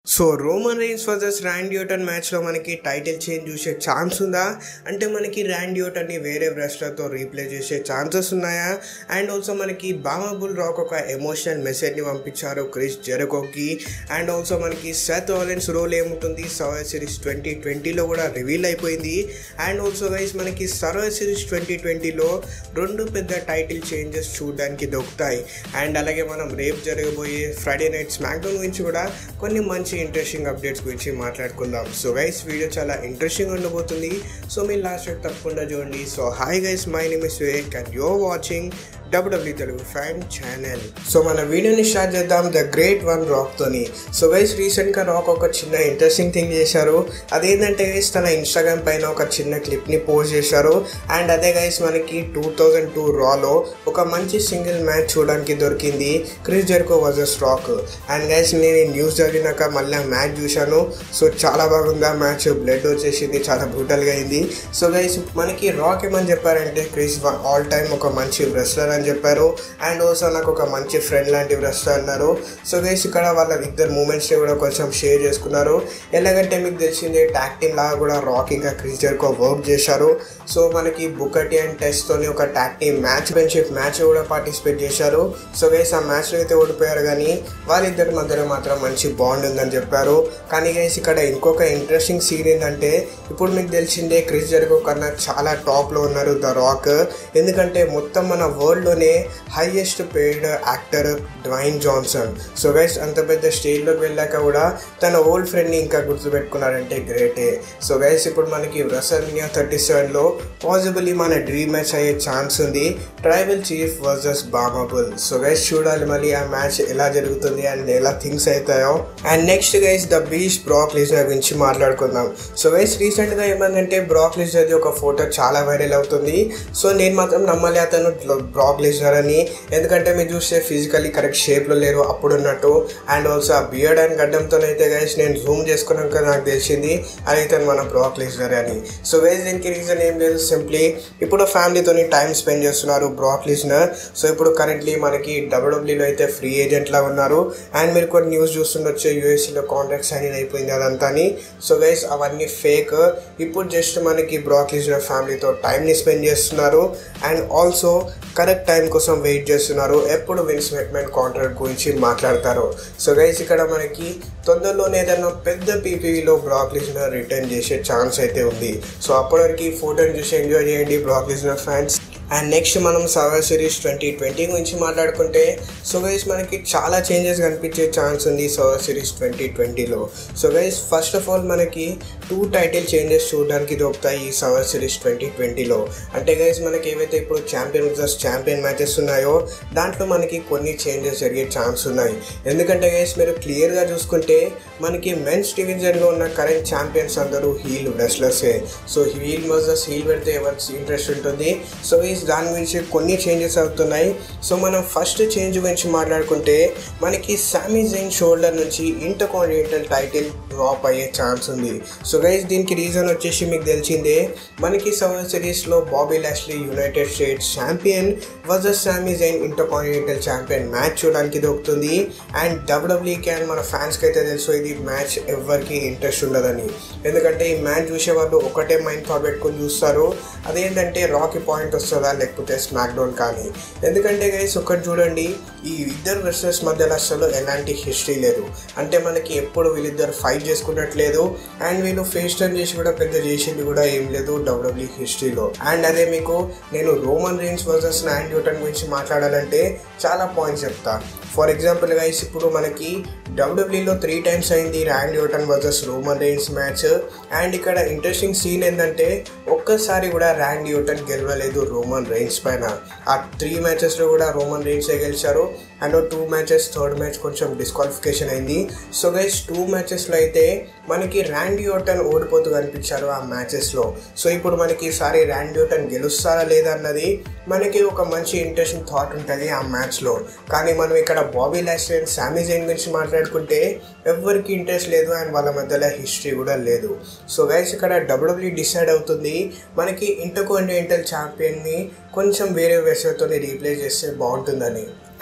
so Roman Reigns versus Randy Orton మ్యాచ్లో మనకి title change చూసే ఛాన్స్ ఉందా అంటే మనకి ర్యాండ్ యూటన్ని వేరే రెస్లర్తో రీప్లేస్ చేసే ఛాన్సెస్ ఉన్నాయా అండ్ ఆల్సో మనకి బామాబుల్ రాక్ ఒక ఎమోషనల్ మెసేజ్ని పంపించారు క్రిస్ జెరకోకి అండ్ ఆల్సో మనకి సెత్ ఆలెన్స్ రోల్ ఏముంటుంది సర్వర్ సిరీస్ ట్వంటీ ట్వంటీలో కూడా రివీల్ అయిపోయింది అండ్ ఆల్సో గైస్ మనకి సర్వర్ సిరీస్ ట్వంటీ ట్వంటీలో రెండు పెద్ద టైటిల్ చేంజెస్ చూడడానికి దొరుకుతాయి అండ్ అలాగే మనం రేపు జరగబోయే ఫ్రైడే నైట్ స్మాక్డౌన్ గురించి కూడా కొన్ని మంచి ఇంట్రెస్టింగ్ అప్డేట్స్ గురించి మాట్లాడుకుందాం సో గైస్ వీడియో చాలా ఇంట్రెస్టింగ్ ఉండబోతుంది సో మీరు లాస్ట్ వరకు తప్పకుండా చూడండి so hi guys my name is Vivek and your watching WW Telugu fan channel so మన వీడియోని స్టార్ట్ చేద్దాం ద గ్రేట్ వన్ రాక్ తోని సో గైస్ రీసెంట్గా రాక్ ఒక చిన్న ఇంట్రెస్టింగ్ థింగ్ చేశారు అదేంటంటే గైస్ తన ఇన్స్టాగ్రామ్ పైన ఒక చిన్న క్లిప్ని పోస్ట్ చేశారు అండ్ అదే గైస్ మనకి టూ థౌజండ్ టూ రాలో ఒక మంచి సింగిల్ మ్యాచ్ చూడడానికి దొరికింది Chris Jericho versus Rock and guys నేను ఈ న్యూస్ జరిగినాక మళ్ళీ మ్యాచ్ చూశాను సో చాలా బాగుంది ఆ మ్యాచ్ బ్లడ్ వచ్చేసింది చాలా బ్రూటల్గా అయింది సో గైస్ మనకి రాక్ ఏమని చెప్పారంటే క్రిస్ ఆల్ టైమ్ ఒక మంచి రెస్లర్ అని చెప్పారు అండ్ ఆల్సో నాకు ఒక మంచి ఫ్రెండ్ లాంటి రెస్లర్ అన్నారు సో గైస్ ఇక్కడ వాళ్ళ ఇద్దరు మూమెంట్స్ని కూడా కొంచెం షేర్ చేసుకున్నారు ఎలాగంటే మీకు తెలిసిందే ట్యాక్ టీమ్ లాగా కూడా రాక్ ఇంకా క్రిస్ జెర్కో వర్క్ చేశారు సో మనకి బుకటి అండ్ టెస్ట్ తోని ఒక tag team match friendship match కూడా పార్టిసిపేట్ చేశారు సో గైస్ ఆ మ్యాచ్లో అయితే ఓడిపోయారు కానీ వాళ్ళిద్దరి మధ్యలో మాత్రం మంచి బాండ్ ఉందని చెప్పారు కానీ గైస్ ఇక్కడ ఇంకొక ఇంట్రెస్టింగ్ సీన్ ఏంటంటే ఇప్పుడు మీకు తెలిసిందే క్రిస్ జెర్కో కన్నా చాలా టాప్లో ఉన్నారు ద రాక్ ఎందుకంటే మొత్తం మన వరల్డ్లోనే highest paid actor Dwayne Johnson so guys అంత పెద్ద స్టేజ్లోకి వెళ్ళాక కూడా తన ఓల్డ్ ఫ్రెండ్ని ఇంకా గుర్తుపెట్టుకున్నారంటే గ్రేటే సో గైస్ ఇప్పుడు మనకి మినియా థర్టీ సెవెన్లో పాసిబుల్లీ మన డ్రీమ్ మ్యాచ్ అయ్యే ఛాన్స్ ఉంది ట్రైబల్ చీఫ్ వర్సెస్ బామాబుల్ సో గైస్ చూడాలి మళ్ళీ ఆ మ్యాచ్ ఎలా జరుగుతుంది అండ్ ఎలా థింగ్స్ అవుతాయో and next guys the beast Brock Lesnar గురించి మాట్లాడుకుందాం సో గైస్ రీసెంట్గా ఏమైందంటే బ్రాక్ లిజర్ది ఒక ఫోటో చాలా వైరల్ అవుతుంది సో నేను మాత్రం నమ్మలే అతను బ్రాక్ లిజర్ అని ఎందుకంటే మీరు చూస్తే ఫిజికల్లీ కరెక్ట్ షేప్లో లేరు అప్పుడు ఉన్నట్టు అండ్ ఆల్సో ఆ బియర్డ్ అండ్ గడ్డంతో అయితే గైస్ నేను జూమ్ చేసుకున్నాక నాకు తెలిసింది అది ఇతను మన బ్రాక్ లిజర్ అని సో గైస్ దీనికి రీజన్ ఏం లేదు సింప్లీ ఇప్పుడు ఫ్యామిలీతోని టైం స్పెండ్ చేస్తున్నారు బ్రాక్ లిజనర్ సో ఇప్పుడు కరెంట్లీ మనకి డబ్ల్యూడబ్ల్యూలో అయితే ఫ్రీ ఏజెంట్ లాగా ఉన్నారు అండ్ మీరు కొన్ని న్యూస్ చూస్తుండొచ్చు యూఎస్సీలో కాంట్రాక్ట్ సైన్ అయిపోయింది అదంతా సో గైస్ అవన్నీ ఫేక్ ఇప్పుడు జస్ట్ మనకి బ్రాక్ లిజనర్ ఫ్యామిలీతో టైంని స్పెండ్ చేస్తున్నారు అండ్ ఆల్సో కరెక్ట్ టైం కోసం వెయిట్ చేస్తున్నారు ఎప్పుడు విన్స్ మెట్మెంట్ కాంట్రాక్ట్ గురించి మాట్లాడతారు సో గైస్ ఇక్కడ మనకి తొందరలోనే ఏదైనా పెద్ద పీపీవీలో బ్లాక్ లిజనర్ రిటర్న్ చేసే ఛాన్స్ అయితే ఉంది సో అప్పటివరకు ఫోటోని చూసి ఎంజాయ్ చేయండి Brock Lesnar fans and next మనం సర్వర్ సిరీస్ ట్వంటీ ట్వంటీ గురించి మాట్లాడుకుంటే సో గైస్ మనకి చాలా చేంజెస్ కనిపించే ఛాన్స్ ఉంది సర్వర్ సిరీస్ ట్వంటీ ట్వంటీలో so guys first of all మనకి టూ టైటిల్ చేంజెస్ చూడడానికి దొరుకుతాయి ఈ సర్వర్ సిరీస్ ట్వంటీ ట్వంటీలో అంటే గైస్ మనకి ఏవైతే ఇప్పుడు ఛాంపియన్ వర్సెస్ ఛాంపియన్ మ్యాచెస్ ఉన్నాయో దాంట్లో మనకి కొన్ని చేంజెస్ జరిగే ఛాన్స్ ఉన్నాయి ఎందుకంటే గైస్ మీరు క్లియర్గా చూసుకుంటే మనకి మెన్స్ డివిజన్లో ఉన్న కరెంట్ ఛాంపియన్స్ అందరూ హీల్ రెస్లర్సే సో హీల్ వర్సెస్ హీల్ పెడితే ఎవరికి ఇంట్రెస్ట్ ఉంటుంది సో గైస్ దాని గురించి కొన్ని చేంజెస్ అవుతున్నాయి సో మనం ఫస్ట్ చేంజ్ గురించి మాట్లాడుకుంటే మనకి సామీ జైన్ షోల్డర్ నుంచి ఇంటర్ కాంటినెంటల్ టైటిల్ డ్రాప్ అయ్యే ఛాన్స్ ఉంది సో గైస్ దీనికి రీజన్ వచ్చేసి మీకు తెలిసిందే మనకి సవర్ సిరీస్లో Bobby Lashley United States champion versus Sami Zayn intercontinental champion match చూడడానికి దొరుకుతుంది అండ్ డబ్ల్యూడబ్ల్యూకి అండ్ మన ఫ్యాన్స్కి అయితే తెలుసు ఇది మ్యాచ్ ఎవరికి ఇంట్రెస్ట్ ఉండదని ఎందుకంటే ఈ మ్యాచ్ చూసే వాళ్ళు ఒకటే మైండ్ థాట్ పెట్టుకొని చూస్తారు అదేంటంటే రాకీ పాయింట్ వస్తుందా లేకపోతే స్మాక్ డౌన్ కానీ ఎందుకంటే గైస్ ఒకటి చూడండి ఈ ఇద్దరు రెస్లర్స్ మధ్యలో అసలు ఎలాంటి హిస్టరీ లేదు అంటే మనకి ఎప్పుడు వీళ్ళిద్దరు ఫైట్ చేసుకున్నట్లేదు అండ్ వీళ్ళు ఫేస్ టర్న్ చేసి కూడా పెద్ద చేసింది కూడా ఏం లేదు డబ్ల్యూడబ్ల్యూ హిస్టరీలో అండ్ అదే మీకు నేను రోమన్ రీన్స్ వర్సెస్ నాన్ న్యూటన్ గురించి మాట్లాడాలంటే చాలా పాయింట్స్ చెప్తా ఫర్ ఎగ్జాంపుల్ గైస్ ఇప్పుడు మనకి డబ్ల్యూడబ్ల్యూలో త్రీ టైమ్స్ అయింది Randy Orton versus Roman Reigns match and ఇక్కడ ఇంట్రెస్టింగ్ సీన్ ఏంటంటే ఒక్కసారి కూడా ర్యాండ్ న్యూటన్ గెలవలేదు రోమన్ రైన్స్ పైన ఆ త్రీ మ్యాచెస్లో కూడా రోమన్ రైన్సే గెలిచారు and two matches third match కొంచెం డిస్క్వాలిఫికేషన్ అయింది సో గైస్ టూ మ్యాచెస్లో అయితే మనకి ర్యాండ్ న్యూటన్ ఓడిపోతూ కనిపించారు ఆ మ్యాచెస్లో సో ఇప్పుడు మనకి ఈసారి ర్యాండ్ న్యూటన్ గెలుస్తారా లేదా అన్నది మనకి ఒక మంచి ఇంట్రెస్టింగ్ థాట్ ఉంటుంది ఆ మ్యాచ్లో కానీ మనం ఇక్కడ Bobby Lashley and Sami Zayn గురించి మాట్లాడుకుంటే ఎవరికి ఇంట్రెస్ట్ లేదు అండ్ వాళ్ళ మధ్యలో హిస్టరీ కూడా లేదు సో గైస్ ఇక్కడ డబ్ల్యూడబ్ల్యూ డిసైడ్ అవుతుంది మనకి ఇంటర్కాంటినెంటల్ ఛాంపియన్ని కొంచెం వేరే వెసలతో రీప్లేస్ చేస్తే బాగుంటుందని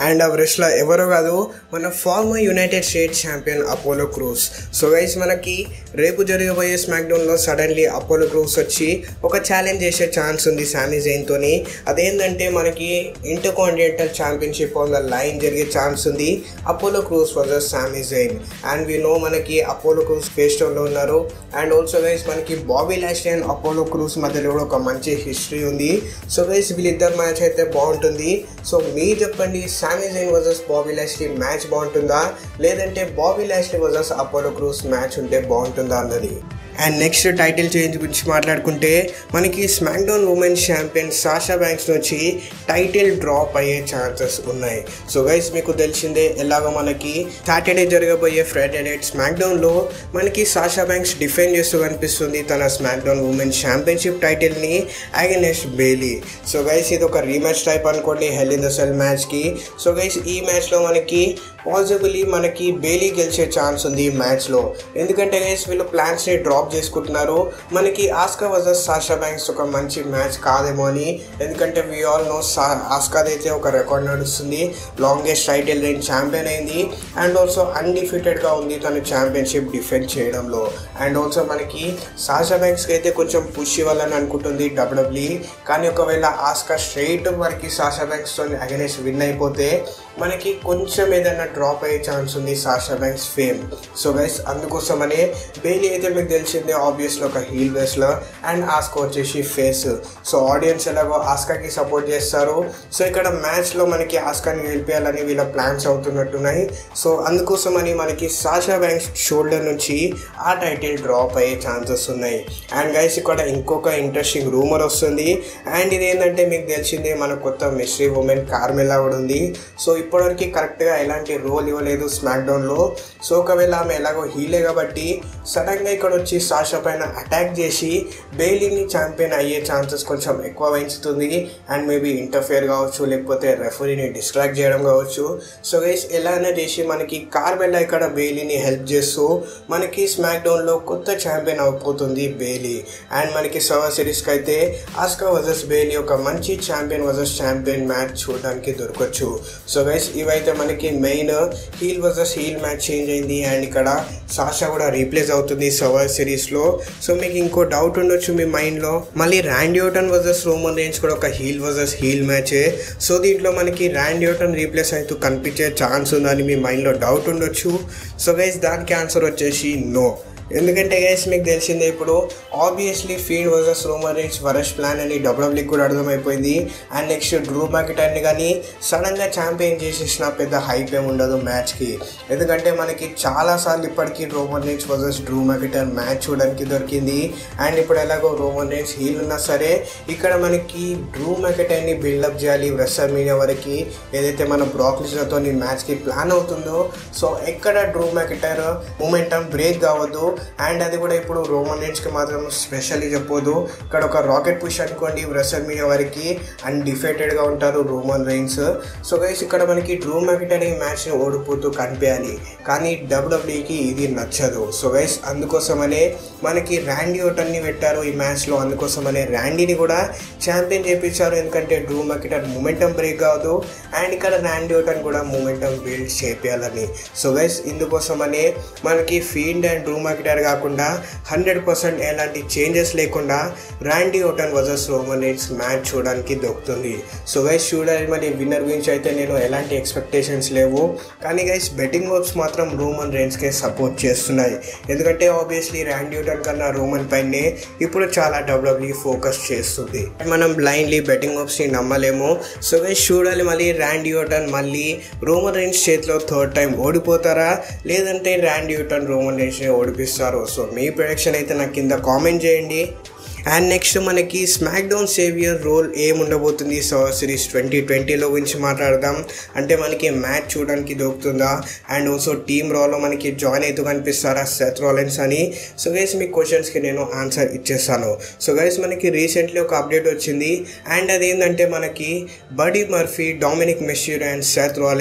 అండ్ ఆ రెస్లర్ ఎవరో కాదు మన former United States champion Apollo Crews so guys మనకి రేపు జరగబోయే స్మాక్డౌన్లో సడన్లీ అపోలో క్రూస్ వచ్చి ఒక ఛాలెంజ్ చేసే ఛాన్స్ ఉంది శామీ జైన్తోని అదేంటంటే మనకి intercontinental championship on the line జరిగే ఛాన్స్ ఉంది Apollo Crews versus Sami Zayn and we know మనకి అపోలో క్రూస్ ఫేస్ లో ఉన్నారు అండ్ ఆల్సో గైస్ మనకి Bobby Lashley and Apollo Crews మధ్యలో కూడా ఒక మంచి హిస్టరీ ఉంది సో గైస్ వీళ్ళిద్దరు మ్యాచ్ అయితే బాగుంటుంది సో మీరు చెప్పండి Sami Zayn versus Bobby Lashley match బాగుంటుందా లేదంటే Bobby Lashley versus Apollo Crews match ఉంటే బాగుంటుందా అన్నది అండ్ నెక్స్ట్ టైటిల్ చేంజ్ గురించి మాట్లాడుకుంటే మనకి SmackDown women's champion Sasha Banks నుంచి టైటిల్ డ్రాప్ అయ్యే ఛాన్సెస్ ఉన్నాయి సో గైస్ మీకు తెలిసిందే ఎలాగో మనకి సాటర్డే జరగబోయే ఫ్రైడే నైట్ స్మాక్డౌన్లో మనకి సాషా బ్యాంక్స్ డిఫెండ్ చేస్తూ కనిపిస్తుంది తన స్మాక్డౌన్ ఉమెన్స్ ఛాంపియన్షిప్ టైటిల్ని అగెనెస్ట్ బేలీ సో గైస్ ఇది ఒక రీమ్యాచ్ టైప్ అనుకోండి హెల్ ఇన్ ద సెల్ మ్యాచ్కి సో గైస్ ఈ మ్యాచ్లో మనకి పాసిబిలీ మనకి బేలీ గెలిచే ఛాన్స్ ఉంది ఈ మ్యాచ్లో ఎందుకంటే గైస్ వీళ్ళు ప్లాన్స్ని డ్రాప్ చేసుకుంటున్నారు మనకి ఆస్కా వర్సెస్ సాషా బ్యాంక్స్ ఒక మంచి మ్యాచ్ కాదేమో అని ఎందుకంటే వి ఆల్ నో సా ఆస్కాది అయితే ఒక రికార్డ్ నడుస్తుంది లాంగెస్ట్ టైటిల్ రేంజ్ ఛాంపియన్ అయింది అండ్ ఆల్సో అన్డిఫీటెడ్గా ఉంది తన ఛాంపియన్షిప్ డిఫెండ్ చేయడంలో అండ్ ఆల్సో మనకి సాషా బ్యాంక్స్కి అయితే కొంచెం పుష్ ఇవ్వాలని అనుకుంటుంది డబ్ల్యూడబ్ల్యూ కానీ ఒకవేళ ఆస్కా స్ట్రైట్ మనకి సాషా బ్యాంక్స్తో అగెనెస్ట్ విన్ అయిపోతే మనకి కొంచెం ఏదైనా డ్రాప్ అయ్యే ఛాన్స్ ఉంది Sasha Banks fame so guys అందుకోసమనే బేలీ అయితే మీకు తెలిసిందే ఆబ్వియస్లో ఒక హీల్ వేస్లర్ అండ్ ఆస్కా వచ్చేసి ఫేస్ సో ఆడియన్స్ ఎలాగో ఆస్కాకి సపోర్ట్ చేస్తారు సో ఇక్కడ మ్యాచ్లో మనకి ఆస్కాని గెలిపేయాలని వీళ్ళ ప్లాన్స్ అవుతున్నట్టున్నాయి సో అందుకోసమని మనకి సాషా బ్యాంక్స్ షోల్డర్ నుంచి ఆ టైటిల్ డ్రాప్ అయ్యే ఛాన్సెస్ ఉన్నాయి అండ్ గైస్ ఇక్కడ ఇంకొక ఇంట్రెస్టింగ్ రూమర్ వస్తుంది అండ్ ఇది ఏంటంటే మీకు తెలిసిందే మన కొత్త మిస్ట్రీ ఉమెన్ కార్మెలా కూడా ఉంది సో ఇప్పటివరకు కరెక్ట్గా ఎలాంటి రోల్ ఇవ్వలేదు స్మాక్ డౌన్లో సో ఒకవేళ ఆమె ఎలాగో హీలే కాబట్టి సడన్గా ఇక్కడ వచ్చి సాషా పైన అటాక్ చేసి బెయిలీని ఛాంపియన్ అయ్యే ఛాన్సెస్ కొంచెం ఎక్కువ వహించుతుంది అండ్ మేబీ ఇంటర్ఫియర్ కావచ్చు లేకపోతే రెఫరీని డిస్ట్రాక్ట్ చేయడం కావచ్చు సో గైస్ ఎలానే చేసి మనకి కార్బెల్లా ఇక్కడ బెయిలీని హెల్ప్ చేస్తూ మనకి స్మాక్ డౌన్లో కొత్త ఛాంపియన్ అయిపోతుంది బెయిలీ అండ్ మనకి సర్వర్ సిరీస్కి అయితే ఆస్కా వర్సెస్ బెయిలీ ఒక మంచి ఛాంపియన్ వర్సెస్ ఛాంపియన్ మ్యాచ్ చూడడానికి దొరకచ్చు సో గైస్ ఇవైతే మనకి main heel versus heel match change అయింది అండ్ ఇక్కడ సాషా కూడా రీప్లేస్ అవుతుంది సర్వర్ సిరీస్లో సో మీకు ఇంకో డౌట్ ఉండొచ్చు మీ మైండ్లో మళ్ళీ ర్యాండియోటన్ వర్సెస్ రోమన్ రేంజ్ కూడా ఒక హీల్ వర్సెస్ హీల్ మ్యాచే సో దీంట్లో మనకి ర్యాండియోటన్ రీప్లేస్ అవుతూ కనిపించే ఛాన్స్ ఉందని మీ మైండ్లో డౌట్ ఉండొచ్చు సో గైస్ దానికి ఆన్సర్ వచ్చేసి నో ఎందుకంటే గైస్ మీకు తెలిసిందే ఇప్పుడు obviously Fiend versus Roman Reigns worse plan అని డబ్ల్యూడబ్ల్యూ కూడా అర్థమైపోయింది అండ్ నెక్స్ట్ డ్రూ మ్యాకెటర్ని కానీ సడన్గా ఛాంపియన్ చేసేసిన పెద్ద హైప్ ఏమి ఉండదు మ్యాచ్కి ఎందుకంటే మనకి చాలాసార్లు ఇప్పటికీ Roman Reigns versus Drew McIntyre match చూడడానికి దొరికింది అండ్ ఇప్పుడు ఎలాగో రోమన్ రేంజ్ హీల్ ఉన్నా సరే ఇక్కడ మనకి డ్రూ మ్యాకెటర్ని బిల్డప్ చేయాలి రెస్సర్ మీడియా వరకు ఏదైతే మన బ్రాక్లిస్లతో మ్యాచ్కి ప్లాన్ అవుతుందో సో ఎక్కడ డ్రూ మ్యాకెటర్ మూమెంటం బ్రేక్ కావద్దు అండ్ అది కూడా ఇప్పుడు రోమన్ రేంజ్కి మాత్రం స్పెషల్లీ చెప్పొద్దు ఇక్కడ ఒక రాకెట్ పుష్ అనుకోండి రెసల్ మీడియా వరకు అన్డిఫేటెడ్గా ఉంటారు రోమన్ రైన్స్ సో గైస్ ఇక్కడ మనకి డ్రూ మ్యాకెటర్ ఈ మ్యాచ్ని ఓడిపోతూ కనిపించాలి కానీ డబ్ల్యూడబ్ల్యూకి ఇది నచ్చదు సో గైస్ అందుకోసమనే మనకి ర్యాండీ ఓటన్ని పెట్టారు ఈ మ్యాచ్లో అందుకోసమనే ర్యాండీని కూడా ఛాంపియన్ చేపించారు ఎందుకంటే డ్రూ మ్యాకెటర్ మూమెంటం బ్రేక్ కావద్దు అండ్ ఇక్కడ ర్యాండీ ఓటన్ కూడా మూమెంటం బిల్డ్ చేపించాలని సో గైస్ ఇందుకోసమనే మనకి ఫీల్డ్ అండ్ డ్రూ మ్యాకెటర్ కాకుండా హండ్రెడ్ పర్సెంట్ ఎలాంటి చేంజెస్ లేకుండా Randy Orton versus Roman Reigns match చూడడానికి దొరుకుతుంది సో గైస్ చూడాలి మరి విన్నర్ గురించి అయితే నేను ఎలాంటి ఎక్స్పెక్టేషన్స్ లేవు కానీ గైస్ బెట్టింగ్ వర్క్స్ మాత్రం రోమన్ రేన్స్కే సపోర్ట్ చేస్తున్నాయి ఎందుకంటే ఆబ్వియస్లీ ర్యాండీ ఓటన్ కన్నా రోమన్ పైనే ఇప్పుడు చాలా డబ్ల్యూడబ్ల్యూ ఫోకస్ చేస్తుంది మనం బ్లైండ్లీ బెట్టింగ్ ని నమ్మలేము సో గైస్ చూడాలి మళ్ళీ ర్యాండీ ఓటన్ మళ్ళీ రోమన్ రేన్స్ చేతిలో థర్డ్ టైం ఓడిపోతారా లేదంటే ర్యాండీ ఓటన్ రోమన్ రేన్స్ని ఓడిపిస్తారు సో మీ ప్రొడక్షన్ అయితే నాకు కింద కామెంట్ చేయండి అండ్ నెక్స్ట్ మనకి స్మాక్ డౌన్ సేవియర్ రోల్ ఏం ఉండబోతుంది సర్వర్ సిరీస్ ట్వంటీ ట్వంటీలో గురించి మాట్లాడదాం అంటే మనకి మ్యాచ్ చూడడానికి దొరుకుతుందా అండ్ ఆల్సో టీమ్ రోలో మనకి జాయిన్ అవుతూ కనిపిస్తారా సెత్ రోలెన్స్ అని సో గైస్ మీ క్వశ్చన్స్కి నేను ఆన్సర్ ఇచ్చేస్తాను సో గైస్ మనకి రీసెంట్లీ ఒక అప్డేట్ వచ్చింది అండ్ అదేంటంటే మనకి Buddy Murphy Dominik Mysterio and Seth Rollins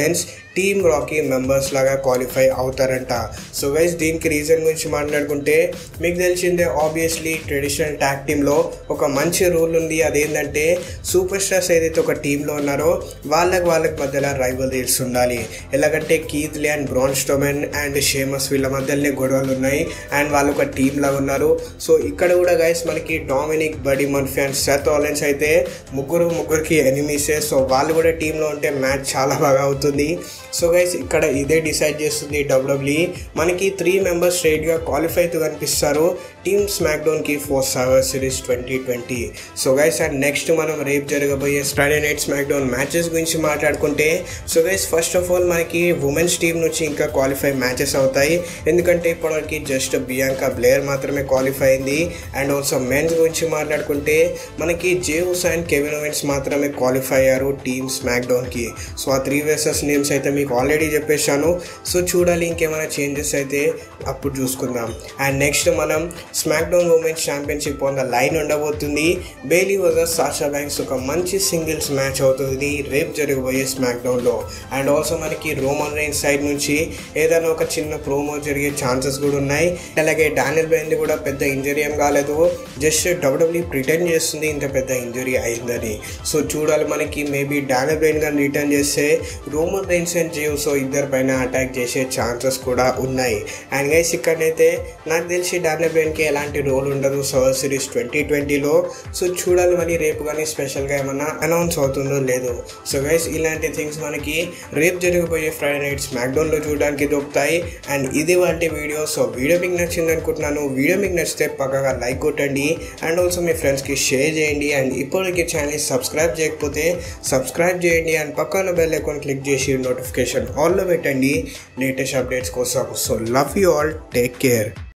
team రాకీ మెంబర్స్ లాగా క్వాలిఫై అవుతారంట సో గైస్ దీనికి రీజన్ గురించి మాట్లాడుకుంటే మీకు తెలిసిందే ఆబ్వియస్లీ ట్రెడిషనల్ ట్యాక్ టీంలో ఒక మంచి రూల్ ఉంది అదేంటంటే సూపర్ స్టార్స్ ఏదైతే ఒక టీంలో ఉన్నారో వాళ్ళకి వాళ్ళకి మధ్యలో రైవల్ రీల్స్ ఉండాలి ఎలాగంటే Keith Lee and Braun Strowman and Sheamus వీళ్ళ మధ్యలోనే గొడవలు ఉన్నాయి అండ్ వాళ్ళు ఒక టీమ్ లాగా ఉన్నారు సో ఇక్కడ కూడా గైస్ మనకి డామినిక్ బడి మర్ఫీ అండ్ సెత్ ఆలెన్స్ అయితే ముగ్గురు ముగ్గురికి ఎనిమీసే సో వాళ్ళు కూడా టీంలో ఉంటే మ్యాచ్ చాలా బాగా అవుతుంది సో గైస్ ఇక్కడ ఇదే డిసైడ్ చేస్తుంది డబ్ల్యూడబ్ల్యూ మనకి త్రీ మెంబర్స్ స్ట్రైట్గా క్వాలిఫై అయితే కనిపిస్తారు టీమ్ స్మాక్డౌన్కి for Survivor Series twenty twenty so guys and next మనం రేపు జరగబోయే ఫ్రైడే నైట్ స్మాక్డౌన్ మ్యాచెస్ గురించి మాట్లాడుకుంటే so guys first of all మనకి ఉమెన్స్ టీం నుంచి ఇంకా క్వాలిఫై మ్యాచెస్ అవుతాయి ఎందుకంటే ఇప్పటివరకు జస్ట్ బియాంకా బ్లేయర్ మాత్రమే క్వాలిఫై అయింది అండ్ ఆల్సో మెన్స్ గురించి మాట్లాడుకుంటే మనకి జే హుసైన్ కెవిన్ ఓవెన్స్ మాత్రమే క్వాలిఫై అయ్యారు టీమ్ స్మాక్డౌన్కి సో ఆ త్రీ వేసెస్ నేమ్స్ అయితే మీకు ఆల్రెడీ చెప్పేశాను సో చూడాలి ఇంకేమైనా చేంజెస్ అయితే అప్పుడు చూసుకుందాం అండ్ నెక్స్ట్ మనం SmackDown women's championship on the line ఉండబోతుంది బేలీ వర్సెస్ సాషా బ్యాంక్స్ ఒక మంచి సింగిల్స్ మ్యాచ్ అవుతుంది రేపు జరగబోయే స్మాక్డౌన్లో అండ్ ఆల్సో మనకి రోమన్ రైన్ సైడ్ నుంచి ఏదైనా ఒక చిన్న ప్రోమో జరిగే ఛాన్సెస్ కూడా ఉన్నాయి అలాగే డానియల్ బెంది కూడా పెద్ద ఇంజరీ ఏం కాలేదు జస్ట్ డబ్ల్యూడబ్ల్యూ ప్రిటర్న్ చేస్తుంది ఇంత పెద్ద ఇంజరీ అయిందని సో చూడాలి మనకి మేబీ డానియల్ బెయిన్ కానీ రిటర్న్ చేస్తే Roman Reigns and Jey Uso ఇద్దరు పైన అటాక్ చేసే ఛాన్సెస్ కూడా ఉన్నాయి అండ్ గైస్ ఇక్కడనైతే నాకు తెలిసి డానియల్ బెయిన్కి ఎలాంటి రోల్ ఉండదు సర్వర్ సిరీస్ ట్వంటీ ట్వంటీలో సో చూడాలి మరి రేపు కానీ స్పెషల్గా ఏమన్నా అనౌన్స్ అవుతుందో లేదో సో గైస్ ఇలాంటి థింగ్స్ మనకి రేపు జరగబోయే ఫ్రైడే నైట్ స్మాక్డౌన్లో చూడడానికి దొరుకుతాయి అండ్ ఇది వాటి వీడియో సో వీడియో మీకు నచ్చింది అనుకుంటున్నాను వీడియో మీకు నచ్చితే పక్కగా లైక్ కొట్టండి అండ్ ఆల్సో మీ ఫ్రెండ్స్కి షేర్ చేయండి అండ్ ఇప్పటికి ఛానల్ని సబ్స్క్రైబ్ చేయకపోతే సబ్స్క్రైబ్ చేయండి అండ్ పక్కన బెల్ ఐకాన్ క్లిక్ చేసి నోటిఫికేషన్ ఆల్లో పెట్టండి లేటెస్ట్ అప్డేట్స్ కోసం so love you all take care